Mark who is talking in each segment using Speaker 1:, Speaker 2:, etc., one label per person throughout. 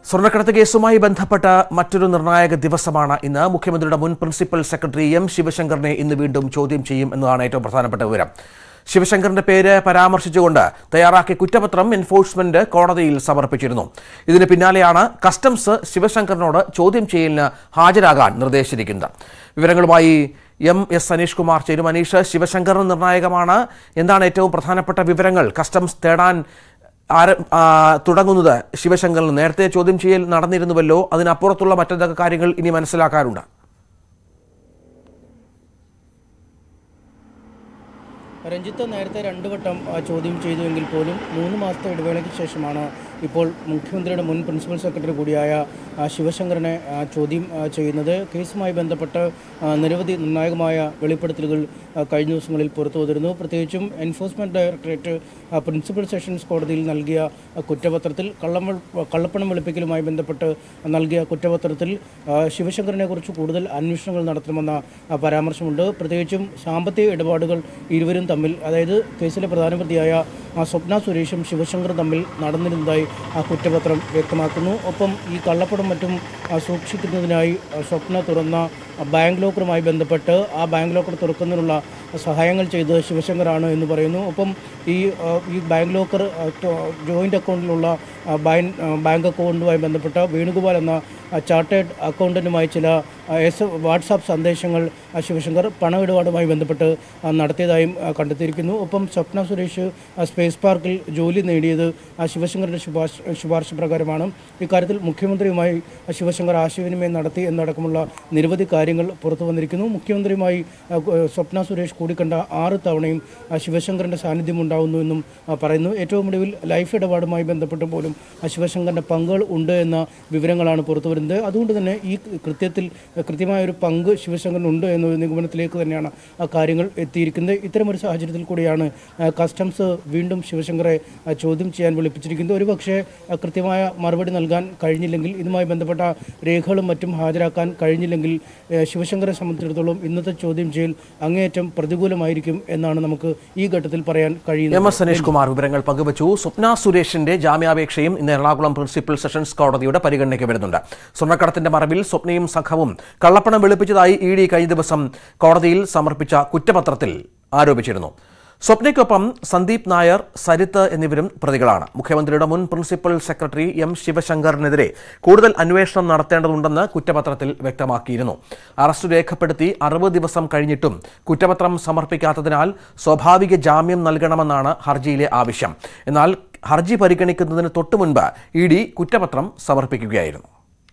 Speaker 1: സ്വർണ്ണക്കടത്ത് കേസുമായി ബന്ധപ്പെട്ട മറ്റൊരു നിർണായക ദിവസമാണ് ഇന്ന് മുഖ്യമന്ത്രിയുടെ മുൻ പ്രിൻസിപ്പൽ സെക്രട്ടറി എം ശിവശങ്കറിനെ ഇന്ന് വീണ്ടും ചോദ്യം ചെയ്യും എന്നതാണ് ഏറ്റവും പ്രധാനപ്പെട്ട വിവരം ശിവശങ്കറിന്റെ പേര് പരാമർശിച്ചുകൊണ്ട് തയ്യാറാക്കിയ കുറ്റപത്രം എൻഫോഴ്സ്മെന്റ് കോടതിയിൽ സമർപ്പിച്ചിരുന്നു ഇതിന് പിന്നാലെയാണ് കസ്റ്റംസ് ശിവശങ്കറിനോട് ചോദ്യം ചെയ്യലിന് ഹാജരാകാൻ നിർദ്ദേശിച്ചിരിക്കുന്നത് വിവരങ്ങളുമായി എം എസ് അനീഷ് കുമാർ ചേരും അനീഷ് ശിവശങ്കറിന് നിർണായകമാണ് എന്താണ് ഏറ്റവും പ്രധാനപ്പെട്ട വിവരങ്ങൾ കസ്റ്റംസ് തേടാൻ ആര ആ, തുടങ്ങുന്നത് ശിവശങ്കറിന് നേരത്തെ ചോദ്യം ചെയ്യൽ നടന്നിരുന്നുവല്ലോ അതിനപ്പുറത്തുള്ള മറ്റെന്തൊക്കെ കാര്യങ്ങൾ ഇനി മനസ്സിലാക്കാറുണ്ട്
Speaker 2: രഞ്ജിത്ത് നേരത്തെ രണ്ട് വട്ടം ആ, ചോദ്യം ചെയ്തുവെങ്കിൽ പോലും മൂന്ന് മാസത്തെ ഇടവേളയ്ക്ക് ശേഷമാണ് ഇപ്പോൾ മുഖ്യമന്ത്രിയുടെ മുൻ പ്രിൻസിപ്പൽ സെക്രട്ടറി കൂടിയായ ആ, ശിവശങ്കറിനെ ആ, ചോദ്യം ആ, ചെയ്യുന്നത് കേസുമായി ബന്ധപ്പെട്ട് ആ, നിരവധി നിർണായകമായ വെളിപ്പെടുത്തലുകൾ ആ, കഴിഞ്ഞ ദിവസങ്ങളിൽ പുറത്തു വന്നിരുന്നു പ്രത്യേകിച്ചും എൻഫോഴ്സ്മെന്റ് ഡയറക്ടറേറ്റ് ആ, പ്രിൻസിപ്പൽ സെഷൻസ് കോടതിയിൽ നൽകിയ ആ, കുറ്റപത്രത്തിൽ കള്ളം കള്ളപ്പണം വെളുപ്പിക്കലുമായി ബന്ധപ്പെട്ട് നൽകിയ കുറ്റപത്രത്തിൽ ആ, ശിവശങ്കറിനെ കുറിച്ച് കൂടുതൽ അന്വേഷണങ്ങൾ നടത്തണമെന്ന ആ, പരാമർശമുണ്ട് പ്രത്യേകിച്ചും സാമ്പത്തിക ഇടപാടുകൾ ഇരുവരും തമ്മിൽ അതായത് കേസിലെ പ്രധാന പ്രതിയായ ആ, സ്വപ്ന സുരേഷും ശിവശങ്കറും തമ്മിൽ നടന്നിരുന്നതായി ആ കുറ്റപത്രം വ്യക്തമാക്കുന്നു ഒപ്പം ഈ കള്ളപ്പണം മറ്റും ആ, സൂക്ഷിക്കുന്നതിനായി ആ, സ്വപ്ന തുറന്ന ആ, ബാങ്ക് ലോക്കറുമായി ബന്ധപ്പെട്ട് ആ ബാങ്ക് ലോക്കർ തുറക്കുന്നതിനുള്ള സഹായങ്ങൾ ചെയ്തത് ശിവശങ്കറാണ് എന്ന് പറയുന്നു ഒപ്പം ഈ ആ, ഈ ബാങ്ക് ലോക്കർ ജോയിൻ്റ് അക്കൗണ്ടിലുള്ള ആ, ബാങ്ക് ആ, ബാങ്ക് അക്കൗണ്ടുമായി ബന്ധപ്പെട്ട വേണുഗോപാൽ എന്ന ആ, ചാർട്ടേഡ് അക്കൗണ്ടൻറ്റുമായി ചില ആ, എസ് വാട്സാപ്പ് സന്ദേശങ്ങൾ ആ, ശിവശങ്കർ പണമിടപാടുമായി ബന്ധപ്പെട്ട് ആ, നടത്തിയതായും ആ, കണ്ടെത്തിയിരിക്കുന്നു ഒപ്പം സ്വപ്ന സുരേഷ് ആ, സ്പേസ് പാർക്കിൽ ജോലി നേടിയത് ആ, ശിവശങ്കറിൻ്റെ ശുപാർശ ശുപാർശ പ്രകാരമാണ് ഇക്കാര്യത്തിൽ മുഖ്യമന്ത്രിയുമായി ആ, ശിവശങ്കർ ആശയവിനിമയം നടത്തി എന്നടക്കമുള്ള നിരവധി കാര്യങ്ങൾ പുറത്തു വന്നിരിക്കുന്നു മുഖ്യമന്ത്രിയുമായി ആ, ഗു- സ്വപ്ന സുരേഷ് കൂടിക്കണ്ട ആറ് തവണയും ആ, ശിവശങ്കറിൻ്റെ സാന്നിധ്യം ഉണ്ടാകുന്നു എന്നും ആ, പറയുന്നു ഏറ്റവും ഒടുവിൽ ലൈഫ് ഇടപാടുമായി ബന്ധപ്പെട്ട് പോലും ആ, ശിവശങ്കറിൻ്റെ പങ്കുകൾ ഉണ്ട് എന്ന വിവരങ്ങളാണ് പുറത്തു വരുന്നത് അതുകൊണ്ട് തന്നെ ഈ കൃത്യത്തിൽ കൃത്യമായ ഒരു പങ്ക് ശിവശങ്കറിനുണ്ട് എന്നൊരു നിഗമനത്തിലേക്ക് തന്നെയാണ് ആ കാര്യങ്ങൾ എത്തിയിരിക്കുന്നത് ഇത്തരമൊരു സാഹചര്യത്തിൽ കൂടിയാണ് ആ, കസ്റ്റംസ് വീണ്ടും ശിവശങ്കറെ ആ, ചോദ്യം ചെയ്യാൻ വിളിപ്പിച്ചിരിക്കുന്നത് ഒരുപക്ഷെ ആ, കൃത്യമായ മറുപടി നൽകാൻ കഴിഞ്ഞില്ലെങ്കിൽ ഇതുമായി ബന്ധപ്പെട്ട രേഖകളും മറ്റും ഹാജരാക്കാൻ കഴിഞ്ഞില്ലെങ്കിൽ ആ, ശിവശങ്കറെ സംബന്ധിച്ചിടത്തോളം ഇന്നത്തെ ചോദ്യം ചെയ്യൽ അങ്ങേയറ്റം പ്രതികൂലമായിരിക്കും എന്നാണ് നമുക്ക് ഈ ഘട്ടത്തിൽ പറയാൻ കഴിയുന്നത്
Speaker 1: എം എസ് അനീഷ് കുമാർ വിവരങ്ങൾ പങ്കുവച്ചു സ്വപ്ന സുരേഷിന്റെ ജാമ്യാപേക്ഷയും ഇന്ന് എറണാകുളം പ്രിൻസിപ്പൽ സെഷൻസ് കോടതിയുടെ പരിഗണനയ്ക്ക് വരുന്നുണ്ട് സ്വർണ്ണക്കടത്തിന്റെ മറവിൽ സ്വപ്നയും സംഘവും കള്ളപ്പണം വെളുപ്പിച്ചതായി ഇ ഡി കഴിഞ്ഞ ദിവസം കോടതിയിൽ സമർപ്പിച്ച കുറ്റപത്രത്തിൽ ആരോപിച്ചിരുന്നു സ്വപ്നയ്ക്കൊപ്പം സന്ദീപ് നായർ സരിത്ത് എന്നിവരും പ്രതികളാണ് മുഖ്യമന്ത്രിയുടെ മുൻ പ്രിൻസിപ്പൽ സെക്രട്ടറി എം ശിവശങ്കറിനെതിരെ കൂടുതൽ അന്വേഷണം നടത്തേണ്ടതുണ്ടെന്ന് കുറ്റപത്രത്തിൽ വ്യക്തമാക്കിയിരുന്നു അറസ്റ്റ് രേഖപ്പെടുത്തി അറുപത് ദിവസം കഴിഞ്ഞിട്ടും കുറ്റപത്രം സമർപ്പിക്കാത്തതിനാൽ സ്വാഭാവിക ജാമ്യം നൽകണമെന്നാണ് ഹർജിയിലെ ആവശ്യം എന്നാൽ ഹർജി പരിഗണിക്കുന്നതിന് തൊട്ടുമുൻപ് ഇ ഡി കുറ്റപത്രം സമർപ്പിക്കുകയായിരുന്നു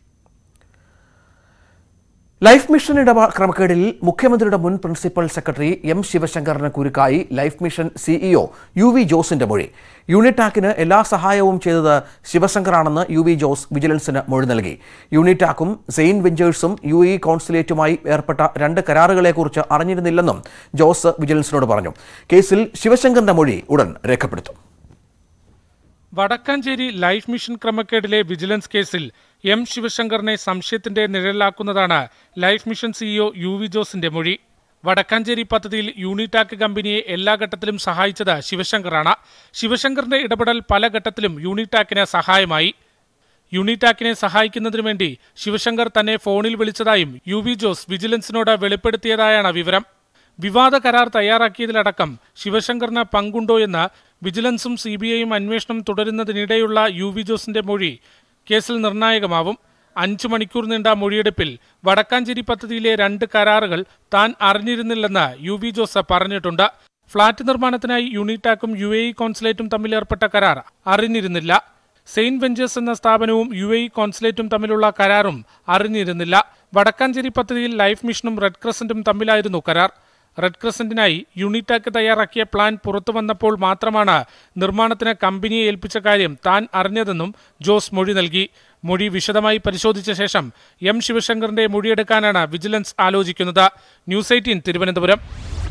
Speaker 1: ലൈഫ് മിഷൻ ഇടപാ ക്രമക്കേടിൽ മുഖ്യമന്ത്രിയുടെ മുൻ പ്രിൻസിപ്പൽ സെക്രട്ടറി എം ശിവശങ്കറിന് കുരുക്കായി life mission CEO U V ജോസിന്റെ മൊഴി യൂണിറ്റാക്കിന് എല്ലാ സഹായവും ചെയ്തത് ശിവശങ്കറാണെന്ന് യു വി ജോസ് വിജിലൻസിന് മൊഴി നൽകി യൂണിറ്റാക്കും സെയിൻ വെഞ്ചേഴ്സും യു ഇ കോൺസുലേറ്റുമായി ഏർപ്പെട്ട രണ്ട് കരാറുകളെക്കുറിച്ച് അറിഞ്ഞിരുന്നില്ലെന്നും ജോസ് വിജിലൻസിനോട് പറഞ്ഞു കേസിൽ ശിവശങ്കറിന്റെ മൊഴി ഉടൻ രേഖപ്പെടുത്തും
Speaker 3: വടക്കാഞ്ചേരി ലൈഫ് മിഷൻ ക്രമക്കേടിലെ വിജിലൻസ് കേസിൽ എം ശിവശങ്കറിനെ സംശയത്തിന്റെ നിഴലിലാക്കുന്നതാണ് life mission CEO U V ജോസിന്റെ മൊഴി വടക്കാഞ്ചേരി പദ്ധതിയിൽ യൂണിടാക് കമ്പനിയെ എല്ലാ ഘട്ടത്തിലും സഹായിച്ചത് ശിവശങ്കറാണ് ശിവശങ്കറിന്റെ ഇടപെടൽ പല ഘട്ടത്തിലും യൂണിടാക്കിന് സഹായമായി യൂണിടാക്കിനെ സഹായിക്കുന്നതിനു വേണ്ടി ശിവശങ്കർ തന്നെ ഫോണിൽ വിളിച്ചതായും യു വി ജോസ് വിജിലൻസിനോട് വെളിപ്പെടുത്തിയതായാണ് വിവരം വിവാദ കരാർ തയ്യാറാക്കിയതിലടക്കം ശിവശങ്കറിന് പങ്കുണ്ടോ എന്ന് വിജിലൻസും സി ബി ഐയും അന്വേഷണം തുടരുന്നതിനിടെയുള്ള യു വി ജോസിന്റെ മൊഴി കേസിൽ നിർണായകമാവും അഞ്ചു മണിക്കൂർ നീണ്ട മൊഴിയെടുപ്പിൽ വടക്കാഞ്ചേരി പദ്ധതിയിലെ രണ്ട് കരാറുകൾ താൻ അറിഞ്ഞിരുന്നില്ലെന്ന് യു വി ജോസ് പറഞ്ഞിട്ടുണ്ട് ഫ്ളാറ്റ് നിർമ്മാണത്തിനായി യൂണിടാക്കും യു എ ഇ കോൺസുലേറ്റും തമ്മിൽ ഏർപ്പെട്ട കരാർ അറിഞ്ഞിരുന്നില്ല സെയിന്റ് വെഞ്ചേഴ്സ് എന്ന സ്ഥാപനവും യു എ ഇ കോൺസുലേറ്റും തമ്മിലുള്ള കരാറും അറിഞ്ഞിരുന്നില്ല വടക്കാഞ്ചേരി പദ്ധതിയിൽ ലൈഫ് മിഷനും റെഡ് ക്രസന്റും തമ്മിലായിരുന്നു കരാർ റെഡ് ക്രസന്റിനായി യൂണിറ്റാക്ക് തയ്യാറാക്കിയ പ്ലാൻ പുറത്തു വന്നപ്പോൾ മാത്രമാണ് നിർമ്മാണത്തിന് കമ്പനിയെ ഏൽപ്പിച്ച കാര്യം താൻ അറിഞ്ഞതെന്നും ജോസ് മൊഴി നൽകി മൊഴി വിശദമായി പരിശോധിച്ച ശേഷം എം ശിവശങ്കറിന്റെ മൊഴിയെടുക്കാനാണ് വിജിലൻസ് ആലോചിക്കുന്നത് ന്യൂസ് എയ്റ്റീൻ തിരുവനന്തപുരം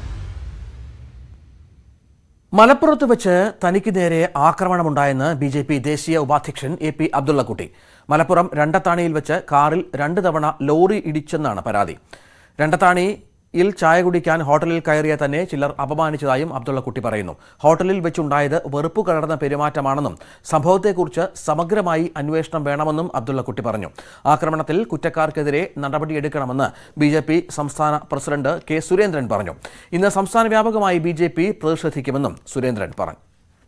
Speaker 1: മലപ്പുറത്ത് വെച്ച് തനിക്ക് നേരെ ആക്രമണമുണ്ടായെന്ന് ബി ജെ പി ദേശീയ ഉപാധ്യക്ഷൻ എ പി അബ്ദുള്ളക്കുട്ടി മലപ്പുറം രണ്ടത്താണിയിൽ വെച്ച് കാറിൽ രണ്ട് തവണ ലോറി ഇടിച്ചെന്നാണ് പരാതി രണ്ടത്താണി യിൽ ചായ കുടിക്കാൻ ഹോട്ടലിൽ കയറിയ തന്നെ ചിലർ അപമാനിച്ചതായും അബ്ദുള്ളക്കുട്ടി പറയുന്നു ഹോട്ടലിൽ വെച്ചുണ്ടായത് വെറുപ്പ് കലർന്ന പെരുമാറ്റമാണെന്നും സംഭവത്തെക്കുറിച്ച് സമഗ്രമായി അന്വേഷണം വേണമെന്നും അബ്ദുള്ളക്കുട്ടി പറഞ്ഞു ആക്രമണത്തിൽ കുറ്റക്കാർക്കെതിരെ നടപടിയെടുക്കണമെന്ന് ബി ജെ പി സംസ്ഥാന പ്രസിഡന്റ് കെ സുരേന്ദ്രൻ പറഞ്ഞു ഇന്ന് സംസ്ഥാന വ്യാപകമായി ബി ജെ പി പ്രതിഷേധിക്കുമെന്നും സുരേന്ദ്രൻ പറഞ്ഞു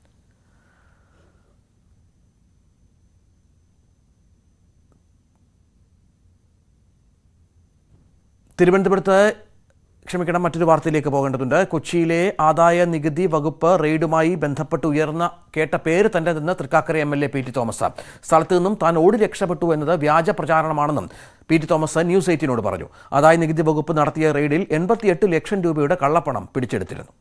Speaker 1: തിരുവനന്തപുരത്ത് ക്ഷമിക്കണം മറ്റൊരു വാർത്തയിലേക്ക് പോകേണ്ടതുണ്ട് കൊച്ചിയിലെ ആദായ നികുതി വകുപ്പ് റെയ്ഡുമായി ബന്ധപ്പെട്ട് ഉയർന്ന കേട്ട പേര് തന്റേതെന്ന് Thrikkakara M L A P T Thomas സ്ഥലത്തു നിന്നും താൻ ഓടി രക്ഷപ്പെട്ടു എന്നത് വ്യാജ പ്രചാരണമാണെന്നും പി ടി തോമസ് ന്യൂസ് എയ്റ്റീനോട് പറഞ്ഞു ആദായ നികുതി വകുപ്പ് നടത്തിയ റെയ്ഡിൽ എൺപത്തിയെട്ട് ലക്ഷം രൂപയുടെ കള്ളപ്പണം പിടിച്ചെടുത്തിരുന്നു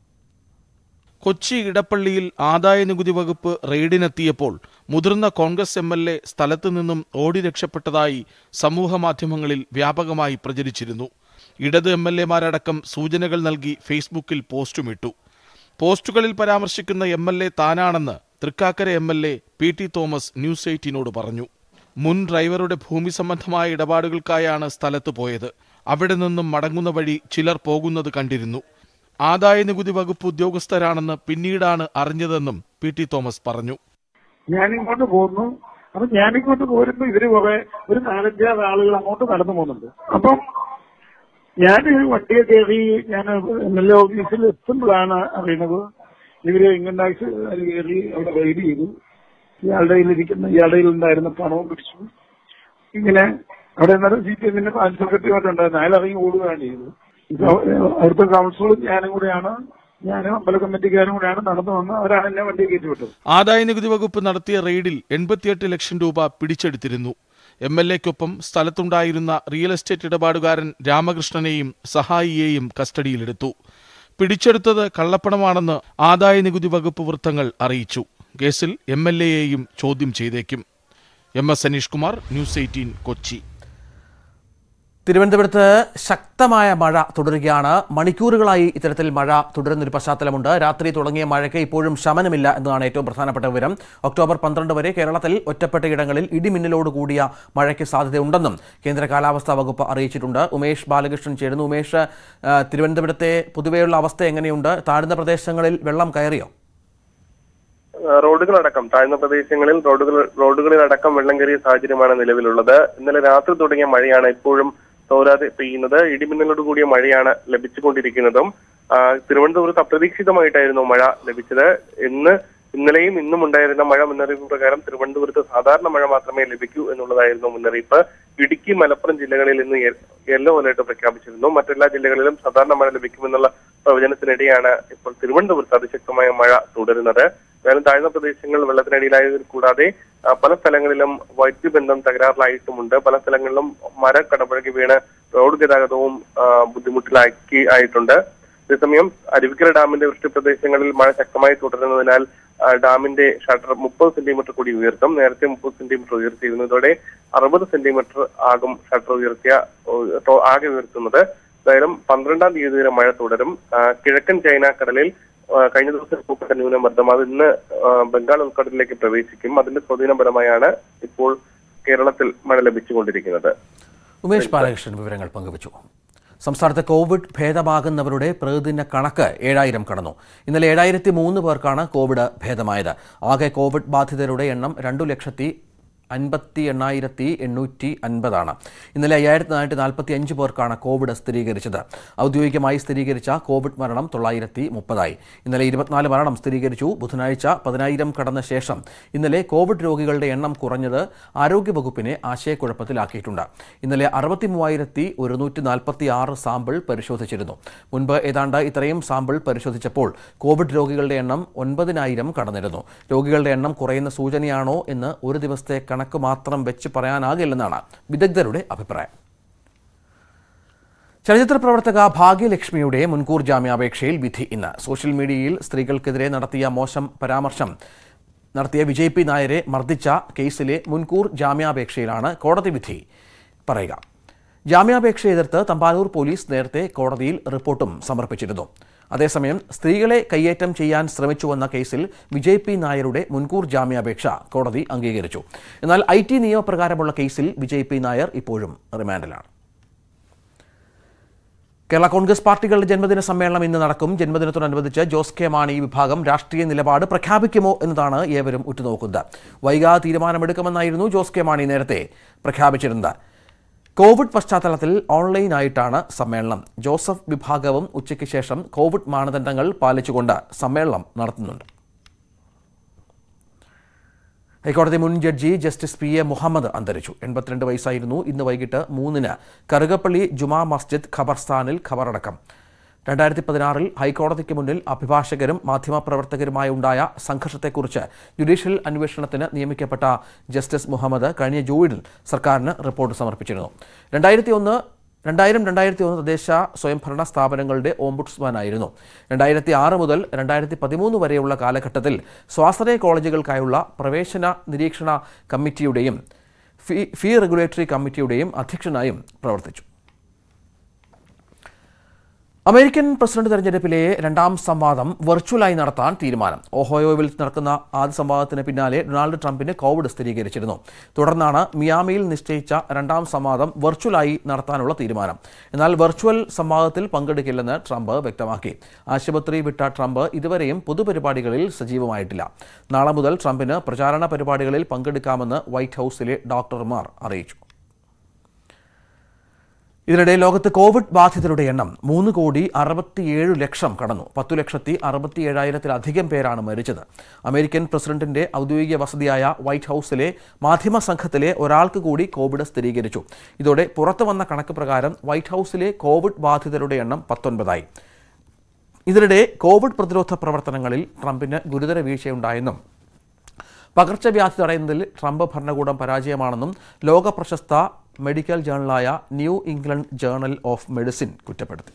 Speaker 4: കൊച്ചി ഇടപ്പള്ളിയിൽ ആദായ നികുതി വകുപ്പ് റെയ്ഡിനെത്തിയപ്പോൾ മുതിർന്ന കോൺഗ്രസ് എം എൽ എ സ്ഥലത്തു നിന്നും ഓടി രക്ഷപ്പെട്ടതായി സമൂഹമാധ്യമങ്ങളിൽ വ്യാപകമായി പ്രചരിച്ചിരുന്നു ഇടത് എം എൽ എമാരടക്കം സൂചനകൾ നൽകി ഫേസ്ബുക്കിൽ പോസ്റ്റുമിട്ടു പോസ്റ്റുകളിൽ പരാമർശിക്കുന്ന എം എൽ എ താനാണെന്ന് Thrikkakara M L A P T Thomas news എയ്റ്റീനോട് പറഞ്ഞു മുൻ ഡ്രൈവറുടെ ഭൂമി സംബന്ധമായ ഇടപാടുകൾക്കായാണ് സ്ഥലത്ത് പോയത് അവിടെ നിന്നും മടങ്ങുന്ന വഴി ചിലർ പോകുന്നത് കണ്ടിരുന്നു ആദായ നികുതി വകുപ്പ് ഉദ്യോഗസ്ഥരാണെന്ന് പിന്നീടാണ് അറിഞ്ഞതെന്നും പി ടി തോമസ് പറഞ്ഞു
Speaker 5: ഞാനിങ്ങോട്ട് പോന്നു അപ്പൊ ഞാനിങ്ങോട്ട് പോരുമ്പോ ഇവര് കുറെ ഒരു നാലഞ്ചാറ് ആളുകൾ അങ്ങോട്ട് നടന്നു പോകുന്നുണ്ട് അപ്പം ഞാൻ വണ്ടിയെ കയറി ഞാൻ എം എൽ എ ഓഫീസിൽ എത്തുമ്പോഴാണ് അറിയുന്നത് ഇവര് ഇൻകം ടാക്സ് കയറി അവിടെ റെയ്ഡ് ചെയ്തു ഇയാളുടെ കയ്യിലിരിക്കുന്ന ഇയാളുടെ കയ്യിലുണ്ടായിരുന്ന പണവും പിടിച്ചു ഇങ്ങനെ അവിടെ എന്നാലും സി പി എമ്മിന്റെ പാർട്ടി സെക്രട്ടറിമായിട്ടുണ്ടായിരുന്നു അയാൾ ഇറങ്ങി ഓടുകയാണ് ചെയ്തത് ഇപ്പൊ അവിടുത്തെ കൗൺസിലും ഞാനും കൂടെയാണ് ഞാനും അമ്പല കമ്മിറ്റിക്കാരും കൂടെയാണ് നടന്നു വന്ന് അവരാണ് എന്നെ വണ്ടി കയറ്റി വിട്ടത്
Speaker 4: ആദായ നികുതി വകുപ്പ് നടത്തിയ റെയ്ഡിൽ എൺപത്തിയെട്ട് ലക്ഷം രൂപ പിടിച്ചെടുത്തിരുന്നു എം എൽ എക്കൊപ്പം സ്ഥലത്തുണ്ടായിരുന്ന റിയൽ എസ്റ്റേറ്റ് ഇടപാടുകാരൻ രാമകൃഷ്ണനെയും സഹായിയെയും കസ്റ്റഡിയിലെടുത്തു പിടിച്ചെടുത്തത് കള്ളപ്പണമാണെന്ന് ആദായ നികുതി വകുപ്പ് വൃത്തങ്ങൾ അറിയിച്ചു കേസിൽ എം എൽ എയെയും ചോദ്യം ചെയ്തേക്കും M S Saneesh Kumar news eighteen Kochi
Speaker 1: തിരുവനന്തപുരത്ത് ശക്തമായ മഴ തുടരുകയാണ് മണിക്കൂറുകളായി ഇത്തരത്തിൽ മഴ തുടരുന്നൊരു പശ്ചാത്തലമുണ്ട് രാത്രി തുടങ്ങിയ മഴയ്ക്ക് ഇപ്പോഴും ശമനമില്ല എന്നതാണ് ഏറ്റവും പ്രധാനപ്പെട്ട വിവരം ഒക്ടോബർ പന്ത്രണ്ട് വരെ കേരളത്തിൽ ഒറ്റപ്പെട്ട ഇടങ്ങളിൽ ഇടിമിന്നലോട് കൂടിയ മഴയ്ക്ക് സാധ്യതയുണ്ടെന്നും കേന്ദ്ര കാലാവസ്ഥാ വകുപ്പ് അറിയിച്ചിട്ടുണ്ട് ഉമേഷ് ബാലകൃഷ്ണൻ ചേരുന്നു ഉമേഷ് ആ, തിരുവനന്തപുരത്തെ പൊതുവെയുള്ള അവസ്ഥ എങ്ങനെയുണ്ട് താഴ്ന്ന പ്രദേശങ്ങളിൽ വെള്ളം കയറിയോ
Speaker 6: റോഡുകളടക്കം താഴ്ന്ന പ്രദേശങ്ങളിൽ റോഡുകൾ റോഡുകളിലടക്കം വെള്ളം കയറിയ സാഹചര്യമാണ് നിലവിലുള്ളത് ഇന്നലെ രാത്രി തുടങ്ങിയ മഴയാണ് ഇപ്പോഴും തോരാതെ പെയ്യുന്നത് ഇടിമിന്നലോട് കൂടിയ മഴയാണ് ലഭിച്ചുകൊണ്ടിരിക്കുന്നതും ആ, തിരുവനന്തപുരത്ത് അപ്രതീക്ഷിതമായിട്ടായിരുന്നു മഴ ലഭിച്ചത് ഇന്ന് ഇന്നലെയും ഇന്നും ഉണ്ടായിരുന്ന മഴ മുന്നറിയിപ്പ് പ്രകാരം തിരുവനന്തപുരത്ത് സാധാരണ മഴ മാത്രമേ ലഭിക്കൂ എന്നുള്ളതായിരുന്നു മുന്നറിയിപ്പ് ഇടുക്കി മലപ്പുറം ജില്ലകളിൽ ഇന്ന് യെ- യെല്ലോ അലേർട്ട് പ്രഖ്യാപിച്ചിരുന്നു മറ്റെല്ലാ ജില്ലകളിലും സാധാരണ മഴ ലഭിക്കുമെന്നുള്ള പ്രവചനത്തിനിടെയാണ് ഇപ്പോൾ തിരുവനന്തപുരത്ത് അതിശക്തമായ മഴ തുടരുന്നത് ഏതായാലും താഴ്ന്ന പ്രദേശങ്ങൾ വെള്ളത്തിനടിയിലായതിൽ കൂടാതെ ആ, പല സ്ഥലങ്ങളിലും വൈദ്യുതി ബന്ധം തകരാറിലായിട്ടുമുണ്ട് പല സ്ഥലങ്ങളിലും മര കടപുഴകി വീണ് റോഡ് ഗതാഗതവും ആ, ബുദ്ധിമുട്ടിലാക്കി ആയിട്ടുണ്ട് അതേസമയം അരുവിക്കര ഡാമിന്റെ വൃഷ്ടിപ്രദേശങ്ങളിൽ മഴ ശക്തമായി തുടരുന്നതിനാൽ ആ, ഡാമിന്റെ ഷട്ടർ മുപ്പത് സെന്റിമീറ്റർ കൂടി ഉയർത്തും നേരത്തെ മുപ്പത് സെന്റിമീറ്റർ ഉയർത്തിയിരുന്നു ഇതോടെ അറുപത് സെന്റിമീറ്റർ ആകും ഷട്ടർ ഉയർത്തിയ ഓ, ടോ- ആകെ ഉയർത്തുന്നത് എന്തായാലും പന്ത്രണ്ടാം തീയതി വരെ മഴ തുടരും ആ, കിഴക്കൻ ചൈന കടലിൽ ആ, കഴിഞ്ഞ ദിവസം രൂപപ്പെട്ട ന്യൂനമർദ്ദം അത് ഇന്ന് ആ, ബംഗാൾ ഉൾക്കടലിലേക്ക് പ്രവേശിക്കും അതിന്റെ സ്വാധീനപരമായാണ് ഇപ്പോൾ കേരളത്തിൽ മഴ ലഭിച്ചുകൊണ്ടിരിക്കുന്നത്
Speaker 1: ഉമേഷ് ബാലകൃഷ്ണൻ വിവരങ്ങൾ പങ്കുവച്ചു സംസ്ഥാനത്ത് കോവിഡ് ഭേദമാകുന്നവരുടെ പ്രതിദിന കണക്ക് ഏഴായിരം കടന്നു ഇന്നലെ ഏഴായിരത്തി മൂന്ന് പേർക്കാണ് കോവിഡ് ഭേദമായത് ആകെ കോവിഡ് ബാധിതരുടെ എണ്ണം രണ്ടു ലക്ഷത്തി അൻപത്തി എണ്ണായിരത്തി എണ്ണൂറ്റി അൻപതാണ് ഇന്നലെ അയ്യായിരത്തി നാനൂറ്റി നാൽപ്പത്തി അഞ്ച് പേർക്കാണ് കോവിഡ് സ്ഥിരീകരിച്ചത് ഔദ്യോഗികമായി സ്ഥിരീകരിച്ച കോവിഡ് മരണം തൊള്ളായിരത്തി മുപ്പതായി ഇന്നലെ ഇരുപത്തിനാല് മരണം സ്ഥിരീകരിച്ചു ബുധനാഴ്ച പതിനായിരം കടന്ന ശേഷം ഇന്നലെ കോവിഡ് രോഗികളുടെ എണ്ണം കുറഞ്ഞത് ആരോഗ്യവകുപ്പിനെ ആശയക്കുഴപ്പത്തിലാക്കിയിട്ടുണ്ട് ഇന്നലെ അറുപത്തി മൂവായിരത്തി ഒരുന്നൂറ്റി നാൽപ്പത്തി ആറ് സാമ്പിൾ പരിശോധിച്ചിരുന്നു മുൻപ് ഏതാണ്ട് ഇത്രയും സാമ്പിൾ പരിശോധിച്ചപ്പോൾ കോവിഡ് രോഗികളുടെ എണ്ണം ഒൻപതിനായിരം കടന്നിരുന്നു രോഗികളുടെ എണ്ണം കുറയുന്ന സൂചനയാണോ എന്ന് ഒരു ദിവസത്തെ കണക്ക് മാത്രം വെച്ച് പറയാനാകില്ലെന്നാണ് വിദഗ്ധരുടെ അഭിപ്രായം ചലച്ചിത്ര പ്രവർത്തക ഭാഗ്യലക്ഷ്മിയുടെ മുൻകൂർ ജാമ്യാപേക്ഷയിൽ വിധി ഇന്ന് സോഷ്യൽ മീഡിയയിൽ സ്ത്രീകൾക്കെതിരെ നടത്തിയ മോശം പരാമർശം നടത്തിയ വിജയ് പി നായരെ മർദ്ദിച്ച കേസിലെ മുൻകൂർ ജാമ്യാപേക്ഷയിലാണ് കോടതി വിധി പറയുക ജാമ്യാപേക്ഷ എതിർത്ത് തമ്പാനൂർ പോലീസ് നേരത്തെ കോടതിയിൽ റിപ്പോർട്ടും സമർപ്പിച്ചിരുന്നു അതേസമയം സ്ത്രീകളെ കയ്യേറ്റം ചെയ്യാൻ ശ്രമിച്ചുവെന്ന കേസിൽ വിജയ് പി നായരുടെ മുൻകൂർ ജാമ്യാപേക്ഷ കോടതി അംഗീകരിച്ചു എന്നാൽ ഐ ടി നിയമപ്രകാരമുള്ള കേസിൽ വിജയ് പി നായർ ഇപ്പോഴും റിമാൻഡിലാണ് കേരള കോൺഗ്രസ് പാർട്ടികളുടെ ജന്മദിന സമ്മേളനം ഇന്ന് നടക്കും ജന്മദിനത്തോടനുബന്ധിച്ച് ജോസ് കെ മാണി വിഭാഗം രാഷ്ട്രീയ നിലപാട് പ്രഖ്യാപിക്കുമോ എന്നതാണ് ഏവരും ഉറ്റുനോക്കുന്നത് വൈകാതെ തീരുമാനമെടുക്കുമെന്നായിരുന്നു ജോസ് കെ മാണി നേരത്തെ പ്രഖ്യാപിച്ചിരുന്നത് കോവിഡ് പശ്ചാത്തലത്തിൽ ഓൺലൈനായിട്ടാണ് സമ്മേളനം ജോസഫ് വിഭാഗവും ഉച്ചയ്ക്ക് ശേഷം കോവിഡ് മാനദണ്ഡങ്ങൾ പാലിച്ചുകൊണ്ട് സമ്മേളനം നടത്തുന്നുണ്ട് ഹൈക്കോടതി മുൻ ജഡ്ജി ജസ്റ്റിസ് പി എ മുഹമ്മദ് അന്തരിച്ചു എൺപത്തിരണ്ട് വയസ്സായിരുന്നു ഇന്ന് വൈകിട്ട് മൂന്നിന് കറുകപ്പള്ളി ജുമാ മസ്ജിദ് ഖബർസ്ഥാനിൽ ഖബറടക്കം രണ്ടായിരത്തി പതിനാറിൽ ഹൈക്കോടതിക്ക് മുന്നിൽ അഭിഭാഷകരും മാധ്യമപ്രവർത്തകരുമായി ഉണ്ടായ സംഘർഷത്തെക്കുറിച്ച് ജുഡീഷ്യൽ അന്വേഷണത്തിന് നിയമിക്കപ്പെട്ട ജസ്റ്റിസ് മുഹമ്മദ് കഴിഞ്ഞ ജൂണിൽ സർക്കാരിന് റിപ്പോർട്ട് സമർപ്പിച്ചിരുന്നു രണ്ടായിരത്തി ഒന്ന് രണ്ടായിരം രണ്ടായിരത്തി ഒന്ന് തദ്ദേശ സ്വയംഭരണ സ്ഥാപനങ്ങളുടെ ഓംബുഡ്സ്മാനായിരുന്നു രണ്ടായിരത്തി ആറ് മുതൽ രണ്ടായിരത്തി പതിമൂന്ന് വരെയുള്ള കാലഘട്ടത്തിൽ സ്വാശ്രയ കോളേജുകൾക്കായുള്ള പ്രവേശന നിരീക്ഷണ കമ്മിറ്റിയുടെയും ഫീ ഫീ റെഗുലേറ്ററി കമ്മിറ്റിയുടെയും അധ്യക്ഷനായും പ്രവർത്തിച്ചു അമേരിക്കൻ പ്രസിഡന്റ് തെരഞ്ഞെടുപ്പിലെ രണ്ടാം സംവാദം വെർച്വലായി നടത്താൻ തീരുമാനം ഓഹോയോവിൽ നടക്കുന്ന ആദ്യ സംവാദത്തിന് പിന്നാലെ ഡൊണാൾഡ് ട്രംപിന് കോവിഡ് സ്ഥിരീകരിച്ചിരുന്നു തുടർന്നാണ് മിയാമിയിൽ നിശ്ചയിച്ച രണ്ടാം സംവാദം വെർച്വലായി നടത്താനുള്ള തീരുമാനം എന്നാൽ വെർച്വൽ സംവാദത്തിൽ പങ്കെടുക്കില്ലെന്ന് ട്രംപ് വ്യക്തമാക്കി ആശുപത്രി വിട്ട ട്രംപ് ഇതുവരെയും പൊതുപരിപാടികളിൽ സജീവമായിട്ടില്ല നാളെ മുതൽ ട്രംപിന് പ്രചാരണ പരിപാടികളിൽ പങ്കെടുക്കാമെന്ന് വൈറ്റ് ഹൌസിലെ ഡോക്ടർമാർ അറിയിച്ചു ഇതിനിടെ ലോകത്ത് കോവിഡ് ബാധിതരുടെ എണ്ണം മൂന്ന് കോടി അറുപത്തിയേഴ് ലക്ഷം കടന്നു പത്തു ലക്ഷത്തി അറുപത്തിയേഴായിരത്തിലധികം പേരാണ് മരിച്ചത് അമേരിക്കൻ പ്രസിഡന്റിന്റെ ഔദ്യോഗിക വസതിയായ വൈറ്റ് ഹൌസിലെ മാധ്യമ സംഘത്തിലെ ഒരാൾക്ക് കൂടി കോവിഡ് സ്ഥിരീകരിച്ചു ഇതോടെ പുറത്തു വന്ന കണക്ക് പ്രകാരം വൈറ്റ് ഹൌസിലെ കോവിഡ് ബാധിതരുടെ എണ്ണം പത്തൊൻപതായി ഇതിനിടെ കോവിഡ് പ്രതിരോധ പ്രവർത്തനങ്ങളിൽ ട്രംപിന് ഗുരുതര വീഴ്ചയുണ്ടായെന്നും പകർച്ചവ്യാധി തടയുന്നതിൽ ട്രംപ് ഭരണകൂടം പരാജയമാണെന്നും ലോക പ്രശസ്ത മെഡിക്കൽ ജേണലായ new England journal of medicine കുറ്റപ്പെടുത്തി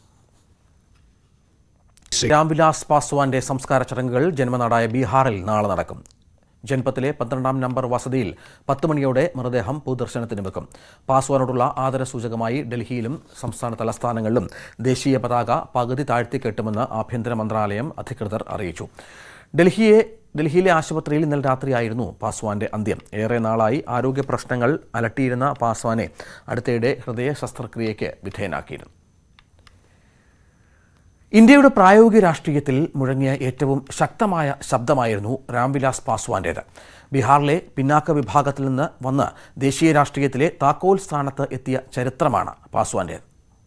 Speaker 1: രാംവിലാസ് പാസ്വാന്റെ സംസ്കാര ചടങ്ങുകൾ ജന്മനാടായ ബീഹാറിൽ നാളെ നടക്കും ജൻപത്തിലെ പന്ത്രണ്ടാം നമ്പർ വസതിയിൽ പത്ത് മണിയോടെ മൃതദേഹം പൊതുദർശനത്തിന് വെക്കും പാസ്വാനോടുള്ള ആദരസൂചകമായി ഡൽഹിയിലും സംസ്ഥാന തലസ്ഥാനങ്ങളിലും ദേശീയ പതാക പകുതി താഴ്ത്തിക്കെട്ടുമെന്ന് ആഭ്യന്തര മന്ത്രാലയം അധികൃതർ അറിയിച്ചു ഡൽഹിയെ ഡൽഹിയിലെ ആശുപത്രിയിൽ ഇന്നലെ രാത്രിയായിരുന്നു പാസ്വാന്റെ അന്ത്യം ഏറെ നാളായി ആരോഗ്യ പ്രശ്നങ്ങൾ അലട്ടിയിരുന്ന പാസ്വാനെ അടുത്തിടെ ഹൃദയ ശസ്ത്രക്രിയയ്ക്ക് വിധേയനാക്കിയിരുന്നു ഇന്ത്യയുടെ പ്രായോഗിക രാഷ്ട്രീയത്തിൽ മുഴങ്ങിയ ഏറ്റവും ശക്തമായ ശബ്ദമായിരുന്നു രാംവിലാസ് പാസ്വാന്റേത് ബീഹാറിലെ പിന്നാക്ക വിഭാഗത്തിൽ നിന്ന് വന്ന് ദേശീയ രാഷ്ട്രീയത്തിലെ താക്കോൽ സ്ഥാനത്ത് എത്തിയ ചരിത്രമാണ് പാസ്വാന്റേത്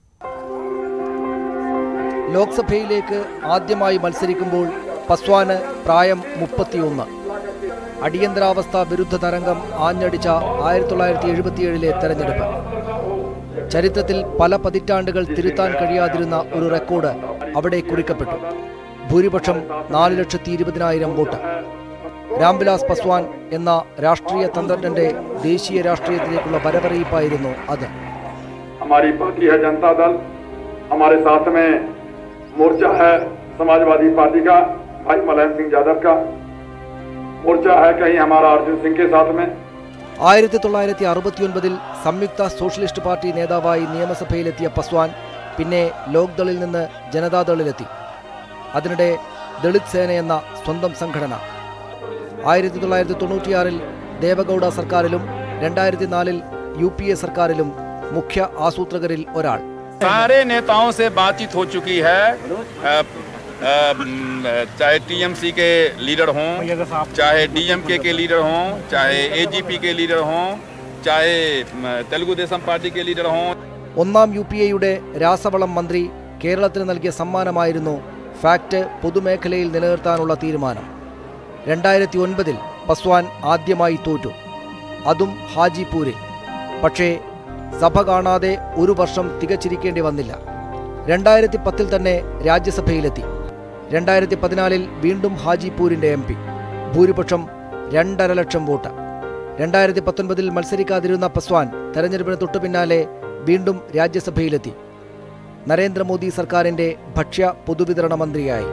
Speaker 7: ലോക്സഭയിലേക്ക് ആദ്യമായി മത്സരിക്കുമ്പോൾ പസ്വാന് പ്രായം മുപ്പത്തിയൊന്ന് അടിയന്തരാവസ്ഥ വിരുദ്ധ തരംഗം ആഞ്ഞടിച്ച ആയിരത്തി തൊള്ളായിരത്തി എഴുപത്തിയേഴിലെ തെരഞ്ഞെടുപ്പ് ചരിത്രത്തിൽ പല പതിറ്റാണ്ടുകൾ തിരുത്താൻ കഴിയാതിരുന്ന ഒരു റെക്കോർഡ് അവിടെ കുറിക്കപ്പെട്ടു ഭൂരിപക്ഷം നാല് ലക്ഷത്തി ഇരുപതിനായിരം വോട്ട് രാംവിലാസ് പസ്വാൻ എന്ന രാഷ്ട്രീയ തന്ത്രജ്ഞന്റെ ദേശീയ രാഷ്ട്രീയത്തിലേക്കുള്ള വരവറിയിപ്പായിരുന്നു അത്
Speaker 8: हमारी पार्टी है जनता दल हमारे साथ में मोर्चा है समाजवादी पार्टी का भाई मुलायम सिंह यादव का मोर्चा है कहीं हमारा अर्जुन सिंह के साथ में
Speaker 7: ആയിരത്തി തൊള്ളായിരത്തി അറുപത്തിയൊൻപതിൽ സംയുക്ത സോഷ്യലിസ്റ്റ് പാർട്ടി നേതാവായി നിയമസഭയിലെത്തിയ പസ്വാൻ പിന്നെ ലോക്ദളിൽ നിന്ന് ജനതാദളിലെത്തി അതിനിടെ ദളിത് സേന എന്ന സ്വന്തം സംഘടന ആയിരത്തി തൊള്ളായിരത്തി തൊണ്ണൂറ്റിയാറിൽ ദേവഗൌഡ സർക്കാരിലും രണ്ടായിരത്തി നാലിൽ യു പി എ സർക്കാരിലും മുഖ്യ ആസൂത്രകരിൽ ഒരാൾ
Speaker 9: सारे नेताओं से बातचीत हो चुकी है अ, अ, म, चाहे टीएमसी के लीडर हों चाहे डीएमके के लीडर हों चाहे एजीपी के लीडर हों चाहे म, तेलुगु देशम पार्टी के लीडर हों
Speaker 7: ഒന്നാം യു പി എയുടെ രാസവളം മന്ത്രി കേരളത്തിന് നൽകിയ സമ്മാനമായിരുന്നു ഫാക്ട് പൊതുമേഖലയിൽ നിലനിർത്താനുള്ള തീരുമാനം രണ്ടായിരത്തി ഒൻപതിൽ പസ്വാൻ ആദ്യമായി തോറ്റു അതും ഹാജിപൂരിൽ പക്ഷേ സഭ കാണാതെ ഒരു വർഷം തികച്ചിരിക്കേണ്ടി വന്നില്ല രണ്ടായിരത്തി പത്തിൽ തന്നെ രാജ്യസഭയിലെത്തി രണ്ടായിരത്തി പതിനാലിൽ വീണ്ടും ഹാജിപൂരിന്റെ എം പി ഭൂരിപക്ഷം രണ്ടര ലക്ഷം വോട്ട് രണ്ടായിരത്തി പത്തൊൻപതിൽ മത്സരിക്കാതിരുന്ന പസ്വാൻ തെരഞ്ഞെടുപ്പിന് തൊട്ടു പിന്നാലെ വീണ്ടും രാജ്യസഭയിലെത്തി നരേന്ദ്രമോദി സർക്കാരിന്റെ ഭക്ഷ്യ പൊതുവിതരണ മന്ത്രിയായി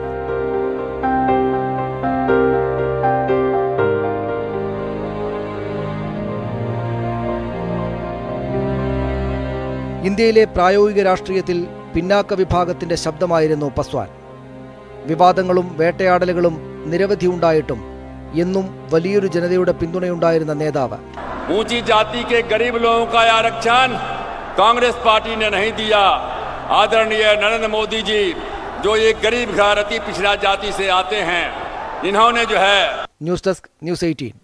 Speaker 7: ഇന്ത്യയിലെ പ്രായോഗിക രാഷ്ട്രീയത്തിൽ പിന്നാക്ക വിഭാഗത്തിന്റെ ശബ്ദമായിരുന്നു പസ്വാൻ വിവാദങ്ങളും വേട്ടയാടലുകളും നിരവധി ഉണ്ടായിട്ടും എന്നും വലിയൊരു ജനതയുടെ പിന്തുണയുണ്ടായിരുന്ന നേതാവ്
Speaker 9: ऊंची जाति के गरीब लोगों का आरक्षण कांग्रेस पार्टी ने नहीं दिया
Speaker 10: आदरणीय नरेंद्र मोदी जी जो एक गरीब घर अति पिछड़ा जाति से आते हैं इन्होंने जो है
Speaker 7: ന്യൂസ് ഡെസ്ക് ന്യൂസ് എയ്റ്റീൻ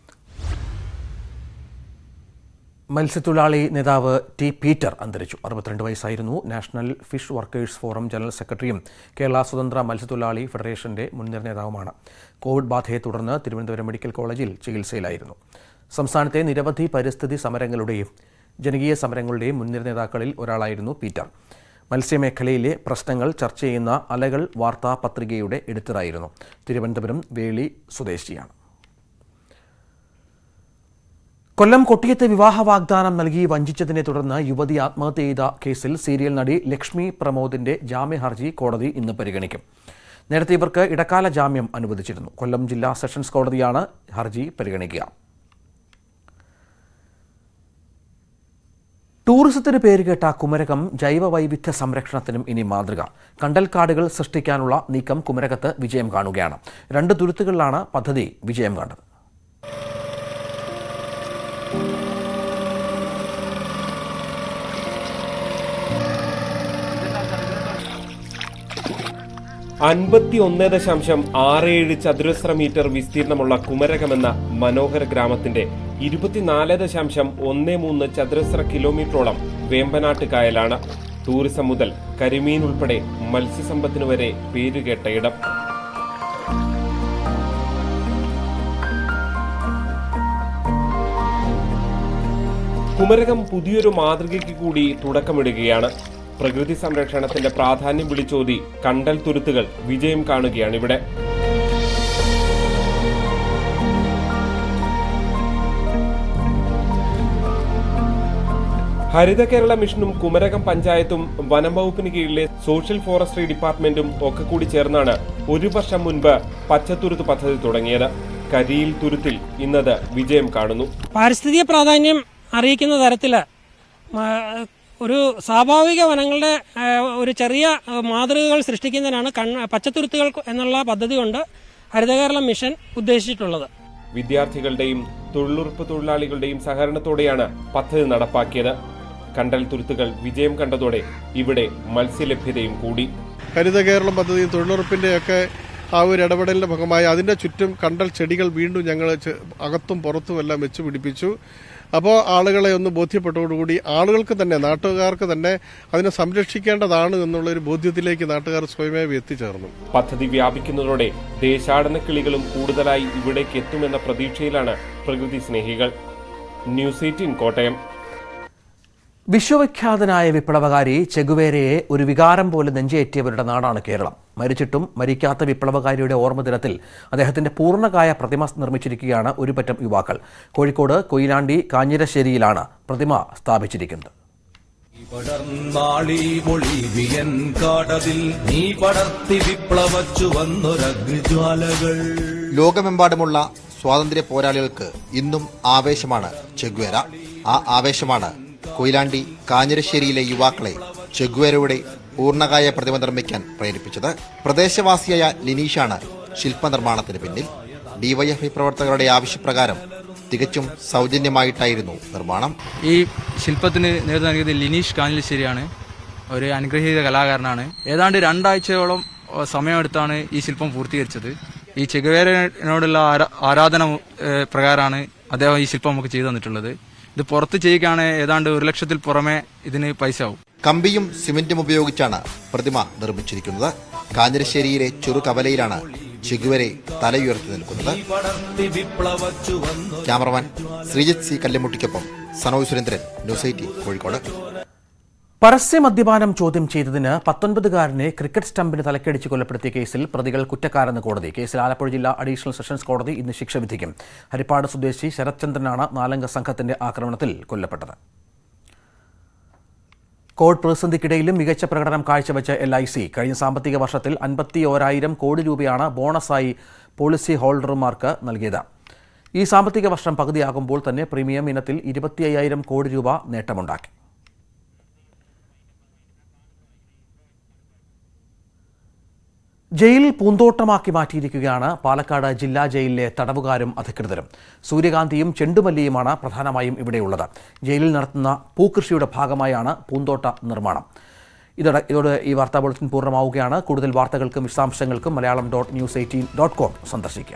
Speaker 1: മത്സ്യത്തൊഴിലാളി നേതാവ് ടി പീറ്റർ അന്തരിച്ചു അറുപത്തിരണ്ട് വയസ്സായിരുന്നു national fish workers forum general സെക്രട്ടറിയും കേരള സ്വതന്ത്ര മത്സ്യത്തൊഴിലാളി ഫെഡറേഷന്റെ മുൻനിര നേതാവുമാണ് കോവിഡ് ബാധയെ തുടർന്ന് തിരുവനന്തപുരം മെഡിക്കൽ കോളേജിൽ ചികിത്സയിലായിരുന്നു സംസ്ഥാനത്തെ നിരവധി പരിസ്ഥിതി സമരങ്ങളുടെയും ജനകീയ സമരങ്ങളുടെയും മുൻനിര നേതാക്കളിൽ ഒരാളായിരുന്നു പീറ്റർ മത്സ്യമേഖലയിലെ പ്രശ്നങ്ങൾ ചർച്ച ചെയ്യുന്ന അലകൾ വാർത്താ പത്രികയുടെ എഡിറ്ററായിരുന്നു തിരുവനന്തപുരം വേളി സ്വദേശിയാണ് കൊല്ലം കൊട്ടിയത്ത് വിവാഹ വാഗ്ദാനം നൽകി വഞ്ചിച്ചതിനെ തുടർന്ന് യുവതി ആത്മഹത്യ ചെയ്ത കേസിൽ സീരിയൽ നടി ലക്ഷ്മി പ്രമോദിന്റെ ജാമ്യ ഹർജി കോടതി ഇന്ന് പരിഗണിക്കും നേരത്തെ ഇവർക്ക് ഇടക്കാല ജാമ്യം അനുവദിച്ചിരുന്നു കൊല്ലം ജില്ലാ സെഷൻസ് കോടതിയാണ് ഹർജി പരിഗണിക്കുക ടൂറിസത്തിന് പേരുകേട്ട കുമരകം ജൈവ വൈവിധ്യ സംരക്ഷണത്തിനും ഇനി മാതൃക കണ്ടൽക്കാടുകൾ സൃഷ്ടിക്കാനുള്ള നീക്കം കുമരകത്ത് വിജയം കാണുകയാണ് രണ്ട് തുരുത്തുകളിലാണ് പദ്ധതി വിജയം കണ്ടത്
Speaker 11: അൻപത്തി ഒന്ന് ദശാംശം ആറ് ഏഴ് ചതുരശ്ര മീറ്റർ വിസ്തീർണമുള്ള കുമരകമെന്ന മനോഹര ഗ്രാമത്തിന്റെ ഇരുപത്തിനാല് ദശാംശം ഒന്ന് മൂന്ന് ചതുരശ്ര കിലോമീറ്ററോളം വേമ്പനാട്ട് കായലാണ് ടൂറിസം മുതൽ കരിമീൻ ഉൾപ്പെടെ മത്സ്യസമ്പത്തിനു വരെ പേരുകേട്ട ഇടം കുമരകം പുതിയൊരു മാതൃകയ്ക്ക് കൂടി തുടക്കമിടുകയാണ് പ്രകൃതി സംരക്ഷണത്തിന്റെ പ്രാധാന്യം വിളിച്ചോതി കണ്ടൽ തുരുത്തുകൾ വിജയം കാണുകയാണിവിടെ ഹരിത കേരള മിഷനും കുമരകം പഞ്ചായത്തും വനം വകുപ്പിന് കീഴിലെ സോഷ്യൽ ഫോറസ്ട്രി ഡിപ്പാർട്ട്മെന്റും ഒക്കെ കൂടി ചേർന്നാണ് ഒരു വർഷം മുൻപ് പച്ചത്തുരുത്ത് പദ്ധതി തുടങ്ങിയത് കരിയിൽ തുരുത്തിൽ ഇന്നത് വിജയം കാണുന്നു
Speaker 12: പാരിസ്ഥിതിക പ്രാധാന്യം അറിയിക്കുന്ന തരത്തിൽ ഒരു സ്വാഭാവിക വനങ്ങളുടെ ആ, ഒരു ചെറിയ ആ, മാതൃകകൾ സൃഷ്ടിക്കുന്നതിനാണ് കണ്ണ പച്ചത്തുരുത്തുകൾ എന്നുള്ള പദ്ധതി കൊണ്ട് ഹരിതകേരളം മിഷൻ ഉദ്ദേശിച്ചിട്ടുള്ളത്
Speaker 11: വിദ്യാർത്ഥികളുടെയും തൊഴിലുറപ്പ് തൊഴിലാളികളുടെയും സഹകരണത്തോടെയാണ് പദ്ധതി നടപ്പാക്കിയത് കണ്ടൽ തുരുത്തുകൾ വിജയം കണ്ടതോടെ ഇവിടെ മത്സ്യലഭ്യതയും കൂടി
Speaker 13: ഹരിത കേരളം പദ്ധതിയും തൊഴിലുറപ്പിൻ്റെയൊക്കെ ആ ഒരു ഇടപെടലിന്റെ ഭാഗമായി അതിന്റെ ചുറ്റും കണ്ടൽ ചെടികൾ വീണ്ടും ഞങ്ങൾ അകത്തും പുറത്തും എല്ലാം വെച്ച് പിടിപ്പിച്ചു അപ്പോൾ ആളുകളെ ഒന്ന് ബോധ്യപ്പെട്ടതോടുകൂടി ആളുകൾക്ക് തന്നെ നാട്ടുകാർക്ക് തന്നെ അതിനെ സംരക്ഷിക്കേണ്ടതാണ് എന്നുള്ളൊരു ബോധ്യത്തിലേക്ക് നാട്ടുകാർ സ്വയമേവ എത്തിച്ചേർന്നു
Speaker 11: പദ്ധതി വ്യാപിക്കുന്നതോടെ ദേശാടന കിളികളും കൂടുതലായി ഇവിടേക്ക് എത്തുമെന്ന പ്രതീക്ഷയിലാണ് പ്രകൃതി സ്നേഹികൾ ന്യൂസ് എയ്റ്റീൻ കോട്ടയം
Speaker 1: വിശ്വവിഖ്യാതനായ വിപ്ലവകാരി ചെഗുവേരയെ ഒരു വികാരം പോലെ നെഞ്ചേറ്റിയവരുടെ നാടാണ് കേരളം മരിച്ചിട്ടും മരിക്കാത്ത വിപ്ലവകാരിയുടെ ഓർമ്മ ദിനത്തിൽ അദ്ദേഹത്തിന്റെ പൂർണ്ണകായ പ്രതിമ നിർമ്മിച്ചിരിക്കുകയാണ് ഒരു പറ്റം യുവാക്കൾ കോഴിക്കോട് കൊയിലാണ്ടി കാഞ്ഞിരശ്ശേരിയിലാണ് പ്രതിമ സ്ഥാപിച്ചിരിക്കുന്നത്
Speaker 14: പടർന്നാളി ബൊളീവിയൻ കാടതിൽ നീ പടർത്തി വിപ്ലവ ചുവന്നൊരഗ്നിജ്വാലകൾ
Speaker 15: ലോകമെമ്പാടുമുള്ള സ്വാതന്ത്ര്യ പോരാളികൾക്ക് ഇന്നും ആവേശമാണ് ചെഗ്വേര ആ ആവേശമാണ് കൊയിലാണ്ടി കാഞ്ഞിരശ്ശേരിയിലെ യുവാക്കളെ ചെഗ്വേരയുടെ പൂർണ്ണകായ പ്രതിമ നിർമ്മിക്കാൻ പ്രേരിപ്പിച്ചത് പ്രദേശവാസിയായ ലിനീഷാണ് ശില്പനിർമ്മാണത്തിന് പിന്നിൽ ഡിവൈഎഫ്ഐ പ്രവർത്തകരുടെ ആവശ്യപ്രകാരം തികച്ചും സൗജന്യമായിട്ടായിരുന്നു നിർമ്മാണം
Speaker 16: ഈ ശില്പത്തിന് നേതൃത്വം നൽകിയത് ലിനീഷ് കാഞ്ഞിലശ്ശേരിയാണ് ഒരു അനുഗ്രഹീത കലാകാരനാണ് ഏതാണ്ട് രണ്ടാഴ്ചയോളം ഏഹ്, സമയമെടുത്താണ് ഈ ശില്പം പൂർത്തീകരിച്ചത് ഈ ചെഗുവേരനോടുള്ള ആരാ- ആരാധന ഏഹ്, പ്രകാരമാണ് അദ്ദേഹം ഈ ശില്പം നമുക്ക് ചെയ്തു തന്നിട്ടുള്ളത് ഇത് പുറത്ത് ചെയ്യുകയാണ് ഏതാണ്ട് ഒരു ലക്ഷത്തിൽ പുറമെ ഇതിന് പൈസ ആവും
Speaker 15: കമ്പിയും സിമന്റും ഉപയോഗിച്ചാണ് പ്രതിമ നിർമ്മിച്ചിരിക്കുന്നത് കാഞ്ഞിരശ്ശേരിയിലെ ചെറുകവലയിലാണ് ചെഗുവരെ തലയുയർത്തി നിൽക്കുന്നത്
Speaker 14: പടർത്തി വിപ്ലവ ചുവന്നു
Speaker 15: ക്യാമറമാൻ ശ്രീജിത്ത് സി കല്ലുമുട്ടിക്കൊപ്പം സനോജ് സുരേന്ദ്രൻ ന്യൂസ് എയ്റ്റീൻ കോഴിക്കോട്
Speaker 1: പരസ്യ മദ്യപാനം ചോദ്യം ചെയ്തതിന് പത്തൊൻപതുകാരനെ ക്രിക്കറ്റ് സ്റ്റമ്പിന് തലക്കടിച്ച് കൊലപ്പെടുത്തിയ കേസിൽ പ്രതികൾ കുറ്റക്കാരെന്ന് കോടതി കേസിൽ ആലപ്പുഴ ജില്ലാ അഡീഷണൽ സെഷൻസ് കോടതി ഇന്ന് ശിക്ഷ വിധിക്കും ഹരിപ്പാട് സ്വദേശി ശരത്ചന്ദ്രനാണ് നാലംഗ സംഘത്തിന്റെ ആക്രമണത്തിൽ കൊല്ലപ്പെട്ടത് കോവിഡ് പ്രതിസന്ധിക്കിടയിലും മികച്ച പ്രകടനം കാഴ്ചവെച്ച എൽ ഐ സി കഴിഞ്ഞ സാമ്പത്തിക വർഷത്തിൽ അൻപത്തി ഓരായിരം കോടി രൂപയാണ് ബോണസായി പോളിസി ഹോൾഡർമാർക്ക് നൽകിയത് ഈ സാമ്പത്തിക വർഷം പകുതിയാകുമ്പോൾ തന്നെ പ്രീമിയം ഇനത്തിൽ ഇരുപത്തി അയ്യായിരം കോടി രൂപ നേട്ടമുണ്ടാക്കി ജയിൽ പൂന്തോട്ടമാക്കി മാറ്റിയിരിക്കുകയാണ് പാലക്കാട് ജില്ലാ ജയിലിലെ തടവുകാരും അധികൃതരും സൂര്യകാന്തിയും ചെണ്ടുമല്ലിയുമാണ് പ്രധാനമായും ഇവിടെയുള്ളത് ജയിലിൽ നടത്തുന്ന പൂക്കൃഷിയുടെ ഭാഗമായാണ് പൂന്തോട്ട നിർമ്മാണം ഇതോടെ ഇതോടെ ഈ വാർത്താ ബുള്ളറ്റിൻ പൂർണ്ണമാവുകയാണ് കൂടുതൽ വാർത്തകൾക്കും വിശദാംശങ്ങൾക്കും Malayalam dot news eighteen dot com സന്ദർശിക്കുക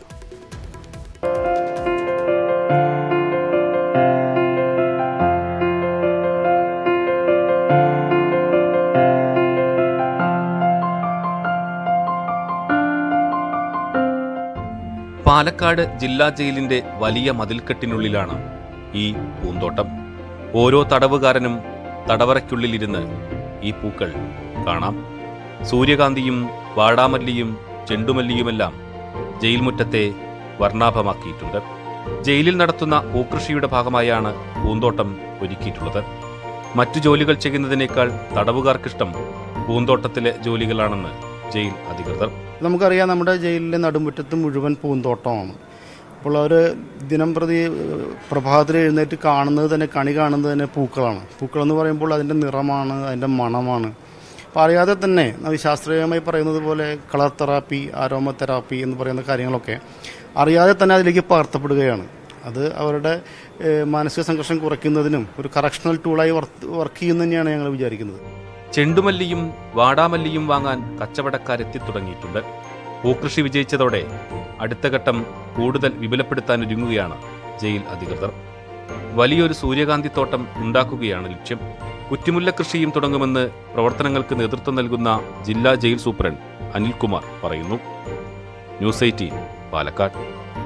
Speaker 17: പാലക്കാട് ജില്ലാ ജയിലിന്റെ വലിയ മതിൽക്കെട്ടിനുള്ളിലാണ് ഈ പൂന്തോട്ടം ഓരോ തടവുകാരനും തടവറയ്ക്കുള്ളിലിരുന്ന് ഈ പൂക്കൾ കാണാം സൂര്യകാന്തിയും വാടാമല്ലിയും ചെണ്ടുമല്ലിയുമെല്ലാം ജയിൽ മുറ്റത്തെ വർണ്ണാഭമാക്കിയിട്ടുണ്ട് ജയിലിൽ നടത്തുന്ന പൂക്കൃഷിയുടെ ഭാഗമായാണ് പൂന്തോട്ടം ഒരുക്കിയിട്ടുള്ളത് മറ്റു ജോലികൾ ചെയ്യുന്നതിനേക്കാൾ തടവുകാർക്കിഷ്ടം പൂന്തോട്ടത്തിലെ ജോലികളാണെന്ന് ജയിൽ അധികൃതർ
Speaker 18: നമുക്കറിയാം നമ്മുടെ ജയിലിലെ നടുമുറ്റത്ത് മുഴുവൻ പൂന്തോട്ടമാണ് അപ്പോൾ അവർ ദിനം പ്രതി ഏഹ്, പ്രഭാതത്തിൽ എഴുന്നേറ്റ് കാണുന്നത് തന്നെ കണി കാണുന്നത് തന്നെ പൂക്കളാണ് പൂക്കളെന്ന് പറയുമ്പോൾ അതിൻ്റെ നിറമാണ് അതിൻ്റെ മണമാണ് അപ്പോൾ അറിയാതെ തന്നെ അത് ശാസ്ത്രീയമായി പറയുന്നത് പോലെ കളർ തെറാപ്പി ആരോമ തെറാപ്പി എന്ന് പറയുന്ന കാര്യങ്ങളൊക്കെ അറിയാതെ തന്നെ അതിലേക്ക് പകർത്തപ്പെടുകയാണ് അത് അവരുടെ ഏഹ്, മാനസിക സംഘർഷം കുറയ്ക്കുന്നതിനും ഒരു കറക്ഷണൽ ടൂളായി വർക്ക് ചെയ്യുന്നു തന്നെയാണ് ഞങ്ങൾ വിചാരിക്കുന്നത്
Speaker 17: ചെണ്ടുമല്ലിയും വാടാമല്ലിയും വാങ്ങാൻ കച്ചവടക്കാരെത്തി തുടങ്ങിയിട്ടുണ്ട് പൂക്കൃഷി വിജയിച്ചതോടെ അടുത്ത ഘട്ടം കൂടുതൽ വിപുലപ്പെടുത്താൻ ഒരുങ്ങുകയാണ് ജയിൽ അധികൃതർ വലിയൊരു സൂര്യകാന്തി തോട്ടം ഉണ്ടാക്കുകയാണ് ലക്ഷ്യം കുറ്റിമുല്ല കൃഷിയും തുടങ്ങുമെന്ന് പ്രവർത്തനങ്ങൾക്ക് നേതൃത്വം നൽകുന്ന ജില്ലാ ജയിൽ സൂപ്രണ്ട് അനിൽകുമാർ പറയുന്നു ന്യൂസ് എയ്റ്റീൻ പാലക്കാട്